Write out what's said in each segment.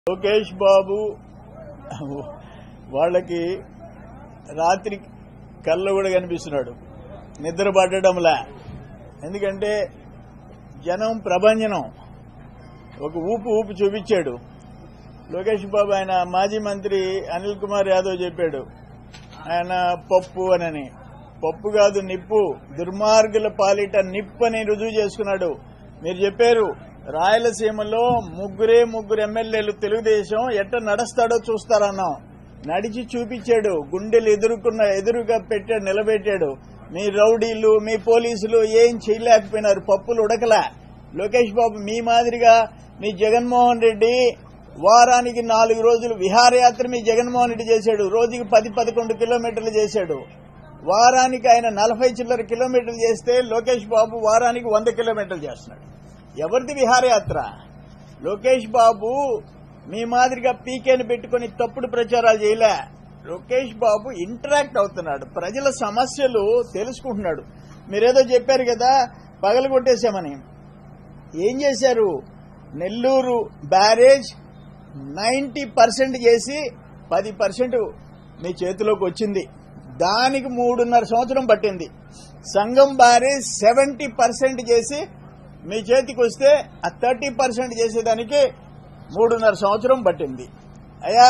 లోకేష్ బాబు వాళ్ళకి రాత్రి కళ్ళ కూడా కనిపిస్తున్నాడు నిద్ర పట్టడంలా ఎందుకంటే జనం ప్రభంజనం ఒక ఊపు ఊపు చూపించాడు లోకేష్ బాబు ఆయన మాజీ మంత్రి అనిల్ కుమార్ యాదవ్ చెప్పాడు ఆయన పప్పు అనని పప్పు కాదు నిప్పు దుర్మార్గుల పాలిట నిప్పు అని రుజువు చేసుకున్నాడు మీరు చెప్పారు రాయలసీమలో ముగ్గురే ముగ్గురు ఎమ్మెల్యేలు తెలుగుదేశం ఎట్ట నడుస్తాడో చూస్తారన్నాం నడిచి చూపించాడు గుండెలు ఎదుర్కొన్న ఎదురుగా పెట్టాడు నిలబెట్టాడు మీ రౌడీలు మీ పోలీసులు ఏం చేయలేకపోయినారు పప్పులు ఉడకలే లోకేష్ బాబు మీ మాదిరిగా మీ జగన్మోహన్ రెడ్డి వారానికి నాలుగు రోజులు విహారయాత్ర మీ జగన్మోహన్ రెడ్డి చేశాడు రోజుకి పది పదకొండు కిలోమీటర్లు చేశాడు వారానికి ఆయన నలభై చిల్లర కిలోమీటర్లు చేస్తే లోకేష్ బాబు వారానికి వంద కిలోమీటర్లు చేస్తున్నాడు ఎవరిది విహారయాత్ర లోకేష్ బాబు మీ మాదిరిగా పీకేని పెట్టుకుని తప్పుడు ప్రచారాలు చేయలే లోకేష్ బాబు ఇంటరాక్ట్ అవుతున్నాడు ప్రజల సమస్యలు తెలుసుకుంటున్నాడు మీరేదో చెప్పారు కదా పగలగొట్టేశామని ఏం చేశారు నెల్లూరు బ్యారేజ్ నైంటీ పర్సెంట్ చేసి పది పర్సెంట్ మీ చేతిలోకి వచ్చింది దానికి మూడున్నర సంవత్సరం పట్టింది సంఘం బ్యారేజ్ సెవెంటీ పర్సెంట్ చేసి మీ చేతికి వస్తే ఆ థర్టీ పర్సెంట్ చేసేదానికి మూడున్నర సంవత్సరం పట్టింది అయ్యా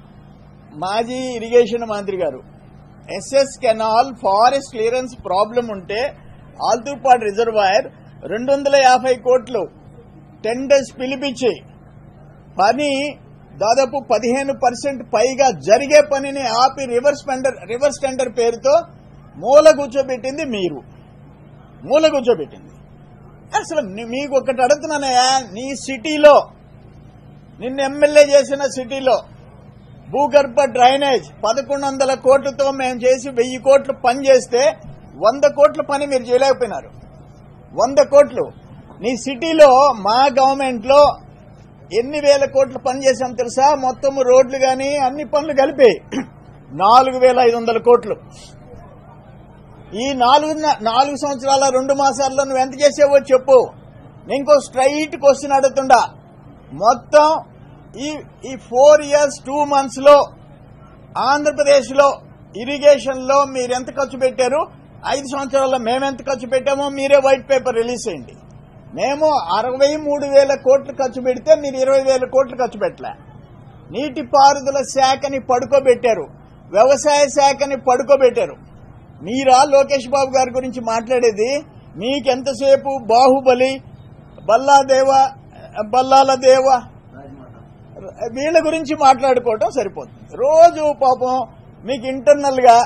మాజీ ఇరిగేషన్ మంత్రి గారు S S canal forest clearance problem ఉంటే ఆల్తూపాడు రిజర్వాయర్ రెండు వందల యాభై కోట్లు టెండర్స్ పిలిపించి పని దాదాపు పదిహేను పర్సెంట్ పైగా జరిగే పనిని ఆపి రివర్స్ టెండర్ రివర్స్ టెండర్ పేరుతో మూల కూర్చోబెట్టింది మీరు మూల కూర్చోబెట్టింది అసలు ని- మీకు ఒకటి అడుగుతున్నానయ్యా నీ సిటీలో నిన్ను ఎమ్మెల్యే చేసిన సిటీలో భూగర్భ డ్రైనేజ్ పదకొండు వందల కోట్లతో మేము చేసి వెయ్యి కోట్లు పని చేస్తే వంద కోట్ల పని మీరు చేయలేకపోయినారు వంద కోట్లు నీ సిటీలో మా గవర్నమెంట్ లో ఎన్ని వేల కోట్లు పని చేశాం తెలుసా మొత్తం రోడ్లు గాని అన్ని పనులు కలిపి నాలుగు వేల ఐదు వందల కోట్లు ఈ నాలుగు నాలుగు సంవత్సరాల రెండు మాసాల్లో నువ్వు ఎంత చేసావో చెప్పు నేను ఇంకో స్ట్రైట్ క్వశ్చన్ అడుగుతుండా మొత్తం ఈ ఈ ఫోర్ ఇయర్స్ టూ మంత్స్ లో ఆంధ్రప్రదేశ్ లో ఇరిగేషన్ లో మీరు ఎంత ఖర్చు పెట్టారు ఐదు సంవత్సరాల్లో మేము ఎంత ఖర్చు పెట్టామో మీరే వైట్ పేపర్ రిలీజ్ చేయండి మేము అరవై మూడు వేల కోట్లు ఖర్చు పెడితే మీరు ఇరవై వేల కోట్లు ఖర్చు పెట్టలే నీటిపారుదల శాఖని పడుకోబెట్టారు వ్యవసాయ శాఖని పడుకోబెట్టారు మీరా లోకేష్ బాబు గారి గురించి మాట్లాడేది మీకెంతసేపు బాహుబలి బల్లాదేవ బల్లాల దేవ వీళ్ళ గురించి మాట్లాడుకోవటం సరిపోతుంది రోజు పాపం మీకు ఇంటర్నల్ గా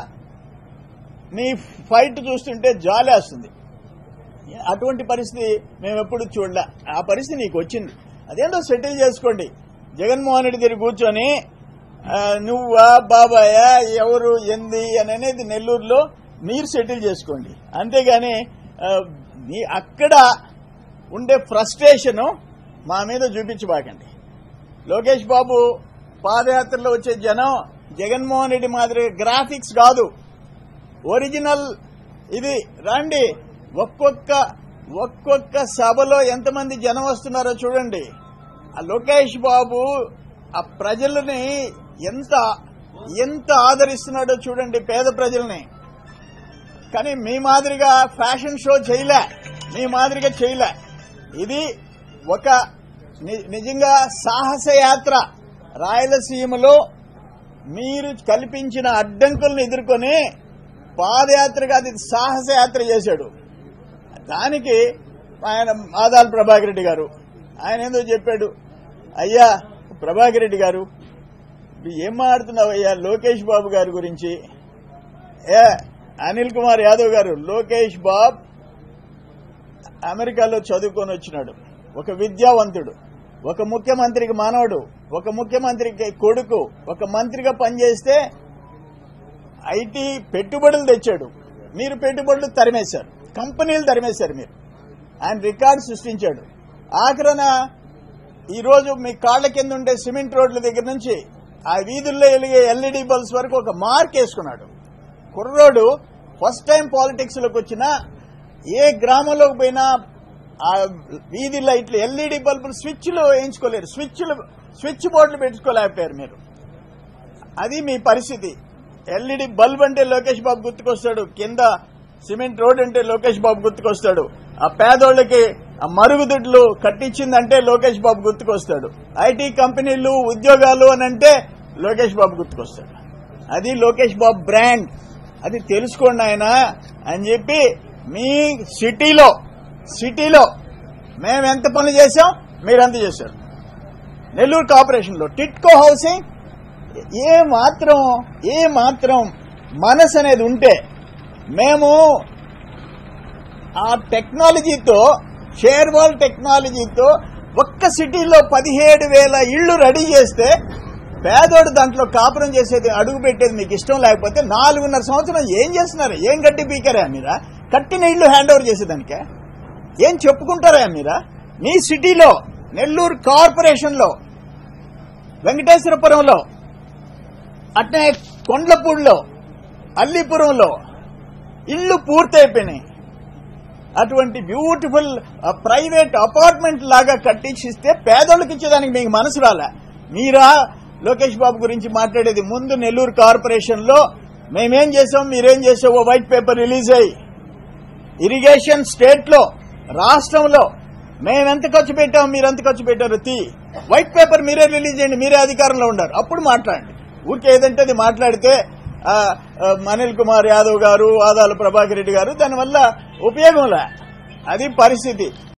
మీ ఫైట్ చూస్తుంటే జాలేస్తుంది అటువంటి పరిస్థితి మేము ఎప్పుడు చూడలే ఆ పరిస్థితి నీకు వచ్చింది అదేంటో సెటిల్ చేసుకోండి జగన్మోహన్ రెడ్డి దగ్గర కూర్చొని ఆ, నువ్వా బాబాయా ఎవరు ఎంది అని అనేది నెల్లూరులో మీరు సెటిల్ చేసుకోండి అంతేగాని ఆ, మీ అక్కడ ఉండే ఫ్రస్ట్రేషన్ మా మీద చూపించబాకండి లోకేష్ బాబు పాదయాత్రలో వచ్చే జనం జగన్మోహన్ రెడ్డి మాదిరి గ్రాఫిక్స్ కాదు ఒరిజినల్ ఇది రండి ఒక్కొక్క ఒక్కొక్క సభలో ఎంతమంది జనం వస్తున్నారో చూడండి ఆ లోకేష్ బాబు ఆ ప్రజలని ఎంత ఎంత ఆదరిస్తున్నాడో చూడండి పేద ప్రజల్ని కానీ మీ మాదిరిగా ఫ్యాషన్ షో చేయలే మీ మాదిరిగా చేయలే ఇది ఒక ని- నిజంగా సాహస యాత్ర రాయలసీమలో మీరు కల్పించిన అడ్డంకులను ఎదుర్కొని పాదయాత్రగా అది సాహస యాత్ర చేశాడు దానికి ఆయన ఆదాల ప్రభాకర్ రెడ్డి గారు ఆయన ఏందో చెప్పాడు అయ్యా ప్రభాకర్ రెడ్డి గారు నువ్వు ఏం మాట్లాడుతున్నావు అయ్యా లోకేష్ బాబు గారి గురించి ఏ అనిల్ కుమార్ యాదవ్ గారు లోకేష్ బాబ్ అమెరికాలో చదువుకొని వచ్చినాడు ఒక విద్యావంతుడు ఒక ముఖ్యమంత్రికి మానవుడు ఒక ముఖ్యమంత్రికి కొడుకు ఒక మంత్రిగా పనిచేస్తే ఐటీ పెట్టుబడులు తెచ్చాడు మీరు పెట్టుబడులు తరిమేశారు కంపెనీలు తరిమేశారు మీరు ఆయన రికార్డు సృష్టించాడు ఆఖరణ ఈరోజు మీ కాళ్ల కింద ఉండే సిమెంట్ రోడ్ల దగ్గర నుంచి ఆ వీధుల్లో వెలిగే ఎల్ఈడి బల్బ్స్ వరకు ఒక మార్క్ వేసుకున్నాడు కుర్రోడు ఫస్ట్ టైం పాలిటిక్స్ లోకి వచ్చిన ఏ గ్రామంలోకి పోయినా ఆ వీధి లైట్లు ఎల్ఈడి బల్బులు స్విచ్లు వేయించుకోలేరు స్విచ్లు స్విచ్ బోర్డులు పెట్టుకోలేకపోయారు మీరు అది మీ పరిస్థితి ఎల్ఈడి బల్బ్ అంటే లోకేష్ బాబు గుర్తుకొస్తాడు కింద సిమెంట్ రోడ్ అంటే లోకేష్ బాబు గుర్తుకొస్తాడు ఆ పేదోళ్ళకి ఆ మరుగుదొడ్లు కట్టించిందంటే లోకేష్ బాబు గుర్తుకొస్తాడు ఐటీ కంపెనీలు ఉద్యోగాలు అని అంటే లోకేష్ బాబు గుర్తుకొస్తాడు అది లోకేష్ బాబు బ్రాండ్ అది తెలుసుకోండి ఆయన అని చెప్పి మీ సిటీలో సిటీలో మేము ఎంత పనులు చేశాం మీరు ఎంత చేశారు నెల్లూరు కార్పొరేషన్లో టిట్కో హౌసింగ్ ఏ మాత్రం ఏ మాత్రం మనసు అనేది ఉంటే మేము ఆ టెక్నాలజీతో షేర్ వాల్ టెక్నాలజీతో ఒక్క సిటీలో పదిహేడు వేల ఇళ్లు రెడీ చేస్తే పేదోడు దాంట్లో కాపురం చేసేది అడుగు పెట్టేది మీకు ఇష్టం లేకపోతే నాలుగున్నర సంవత్సరం ఏం చేస్తున్నారు ఏం గట్టి పీకరా మీరా కట్టిన ఇళ్లు హ్యాండ్ ఓవర్ చేసేదానికే ఏం చెప్పుకుంటారా మీరా మీ సిటీలో నెల్లూరు కార్పొరేషన్లో వెంకటేశ్వరపురంలో అట్నే కొండ్లపూడిలో అల్లిపురంలో ఇల్లు పూర్తయిపోయినాయి అటువంటి బ్యూటిఫుల్ ప్రైవేట్ అపార్ట్మెంట్ లాగా కట్టించిస్తే పేదోళ్ళకి ఇచ్చేదానికి మీకు మనసు రాలే మీరా లోకేష్ బాబు గురించి మాట్లాడేది ముందు నెల్లూరు కార్పొరేషన్ లో మేమేం చేసాం మీరేం చేసావో వైట్ పేపర్ రిలీజ్ అయ్యి ఇరిగేషన్ స్టేట్ లో రాష్ట్రంలో మేమెంత ఖర్చు పెట్టాం మీరు ఎంత ఖర్చు పెట్టారు తీ వైట్ పేపర్ మీరే రిలీజ్ చేయండి మీరే అధికారంలో ఉండారు అప్పుడు మాట్లాడండి ఊరికే ఏదంటే అది మాట్లాడితే ఆ, ఆ, అనిల్ కుమార్ యాదవ్ గారు ఆదాల ప్రభాకర్ రెడ్డి గారు దానివల్ల ఉపయోగంలే అది పరిస్థితి